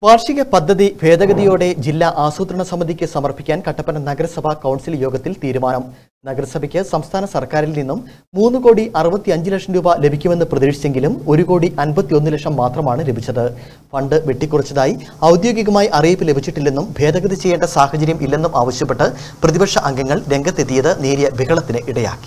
വാർഷിക പദ്ധതി ഭേദഗതിയോടെ ജില്ലാ ആസൂത്രണ സമിതിക്ക് സമർപ്പിക്കാൻ കട്ടപ്പന നഗരസഭാ കൗൺസിൽ യോഗത്തിൽ തീരുമാനം നഗരസഭയ്ക്ക് സംസ്ഥാന സർക്കാരിൽ നിന്നും മൂന്ന് കോടി അറുപത്തി അഞ്ച് ലക്ഷം രൂപ ലഭിക്കുമെന്ന് പ്രതീക്ഷിച്ചെങ്കിലും ഒരു കോടി അൻപത്തിയൊന്ന് ലക്ഷം മാത്രമാണ് ലഭിച്ചത് ഫണ്ട് വെട്ടിക്കുറച്ചതായി ഔദ്യോഗികമായി അറിയിപ്പ് ലഭിച്ചിട്ടില്ലെന്നും ഭേദഗതി ചെയ്യേണ്ട സാഹചര്യം ഇല്ലെന്നും ആവശ്യപ്പെട്ട് പ്രതിപക്ഷ അംഗങ്ങൾ രംഗത്തെത്തിയത് നേരിയ ബഹളത്തിന് ഇടയാക്കി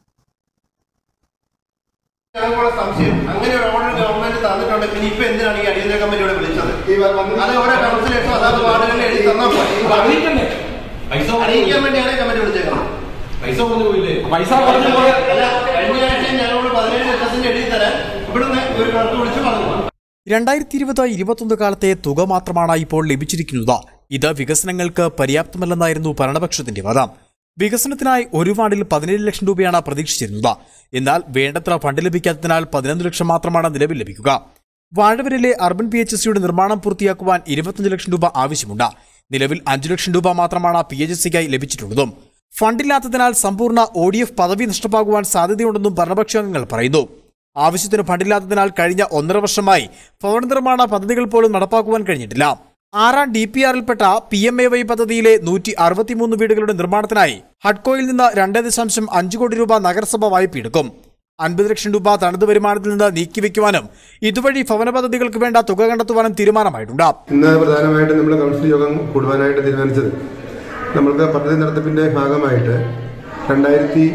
ഞങ്ങൾക്കുള്ള സംശയം അങ്ങനെ ഒരു ഓർഡർ ഗവൺമെന്റ് തന്നിട്ടുണ്ട് പിന്നെ ഇപ്പൊ എന്തിനാണ് ഈ അടിയന്തര കമ്മിറ്റി ഇവിടെ വിളിച്ചത് അത് ഓരോ കൗൺസിലേഴ്സും അതാത് വാർഡുകളിൽ എഴുതി തന്നാൽ പോരെ. അറിയിക്കണ്ടേ പൈസ അറിയിക്കാൻ വേണ്ടിയാണ് കമ്മിറ്റി വിളിച്ചേക്കുന്നത് പൈസ കുറഞ്ഞു പോയില്ലേ പൈസ കുറഞ്ഞു പോയ അല്ല കഴിഞ്ഞ ആഴ്ച ഞങ്ങളോട് പതിനേഴ് ലക്ഷത്തിന്റെ എഴുതി തരാൻ ഇവിടുന്ന് ഒരു കണക്ക് വിളിച്ച് പറഞ്ഞു രണ്ടായിരത്തി ഇരുപത് ഇരുപത്തൊന്ന് കാലത്തെ തുക മാത്രമാണ് ഇപ്പോൾ ലഭിച്ചിരിക്കുന്നത് ഇത് വികസനങ്ങൾക്ക് പര്യാപ്തമല്ലെന്നായിരുന്നു ഭരണപക്ഷത്തിന്റെ വാദം വികസനത്തിനായി ഒരു വാർഡിൽ പതിനേഴ് ലക്ഷം രൂപയാണ് പ്രതീക്ഷിച്ചിരുന്നത് എന്നാൽ വേണ്ടത്ര ഫണ്ട് ലഭിക്കാത്തതിനാൽ പതിനൊന്ന് ലക്ഷം മാത്രമാണ് നിലവിൽ ലഭിക്കുക വാഴവരിലെ അർബൻ പി എച്ച് എസ് സിയുടെ നിർമ്മാണം പൂർത്തിയാക്കുവാൻ ഇരുപത്തഞ്ച് ലക്ഷം രൂപ ആവശ്യമുണ്ട് നിലവിൽ അഞ്ചു ലക്ഷം രൂപ മാത്രമാണ് പി എച്ച് എസ് സിക്കായി ലഭിച്ചിട്ടുള്ളതും ഫണ്ടില്ലാത്തതിനാൽ സമ്പൂർണ്ണ ഒ ഡി എഫ് പദവി നഷ്ടമാകുവാൻ സാധ്യതയുണ്ടെന്നും ഭരണപക്ഷാംഗങ്ങൾ പറയുന്നു ആവശ്യത്തിന് ഫണ്ടില്ലാത്തതിനാൽ കഴിഞ്ഞ ഒന്നര വർഷമായി ഭവന നിർമ്മാണ പദ്ധതികൾ പോലും നടപ്പാക്കുവാൻ കഴിഞ്ഞിട്ടില്ല ആറാം ഡി പി ആറിൽപ്പെട്ട പി എം എ വൈ പദ്ധതിയിലെ നൂറ്റി അറുപത്തിമൂന്ന് വീടുകളുടെ നിർമ്മാണത്തിനായി ഹഡ്കോയിൽ നിന്ന് രണ്ട് ദശാംശം അഞ്ച് കോടി രൂപ നഗരസഭ വായ്പയെടുക്കും അൻപത് ലക്ഷം രൂപ തനത് വരുമാനത്തിൽ നിന്ന് നീക്കിവെക്കുവാനും ഇതുവഴി ഭവന പദ്ധതികൾക്ക് വേണ്ട തുക കണ്ടെത്തുവാനും തീരുമാനമായിട്ടുണ്ട് ഇന്ന് പ്രധാനമായിട്ട് നമ്മൾ കൗൺസിൽ യോഗം കൂടുവാനായിട്ട് തീരുമാനിച്ചത് നമ്മൾക്ക് പദ്ധതി നടത്തിപ്പിന്റെ ഭാഗമായിട്ട് രണ്ടായിരത്തി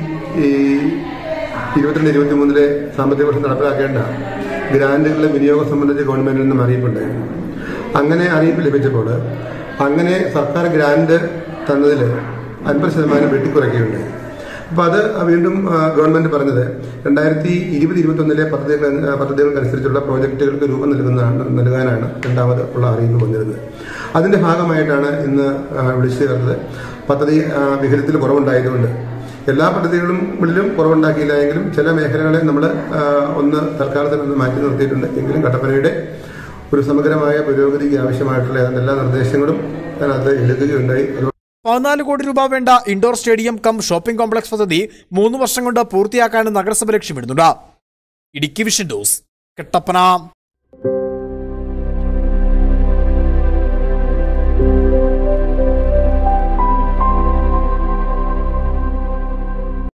ഇരുപത്തിരണ്ട് ഇരുപത്തി മൂന്നിലെ സാമ്പത്തിക വർഷം നടപ്പിലാക്കേണ്ട ഗ്രാന്റുകളുടെ വിനിയോഗം സംബന്ധിച്ച് ഗവൺമെന്റിൽ നിന്നും അറിയിപ്പുണ്ടായിരുന്നു അങ്ങനെ അറിയിപ്പ് ലഭിച്ചപ്പോൾ അങ്ങനെ സർക്കാർ ഗ്രാന്റ് തന്നതിൽ അൻപത് ശതമാനം വെട്ടിക്കുറയ്ക്കുകയുണ്ടായി അപ്പോൾ അത് വീണ്ടും ആ, ഗവൺമെന്റ് പറഞ്ഞത് രണ്ടായിരത്തി ഇരുപത് ഇരുപത്തൊന്നിലെ പദ്ധതികൾ പദ്ധതികൾക്കനുസരിച്ചുള്ള പ്രോജക്റ്റുകൾക്ക് രൂപം നൽകുന്നതാണ് നൽകാനാണ് രണ്ടാമത് ഉള്ള അറിയിപ്പ് വന്നിരുന്നത് അതിന്റെ ഭാഗമായിട്ടാണ് ഇന്ന് ആ, വിളിച്ചു ചേർത്തത് പദ്ധതി ആ, വിഹിതത്തിൽ കുറവുണ്ടായതുകൊണ്ട് എല്ലാ പദ്ധതികളും ഉള്ളിലും കുറവുണ്ടാക്കിയില്ല എങ്കിലും ചില മേഖലകളെ നമ്മൾ ഒന്ന് തൽക്കാലത്തിന് ഒന്ന് മാറ്റി നിർത്തിയിട്ടുണ്ട് എങ്കിലും കട്ടപ്പനയുടെ ഒരു സമഗ്രമായ പുരോഗതിക്ക് ആവശ്യമായിട്ടുള്ള ഏതാണ്ട് എല്ലാ നിർദ്ദേശങ്ങളും അതിനകത്ത് എഴുതുകയുണ്ടായി അത് പതിനാല് കോടി രൂപ വേണ്ട indoor stadium cum shopping complex പദ്ധതി മൂന്ന് വർഷം കൊണ്ട് പൂർത്തിയാക്കാനും നഗരസഭ ലക്ഷ്യമിടുന്നുണ്ട് ഇടുക്കി വിഷൻ ഡോസ് കട്ടപ്പന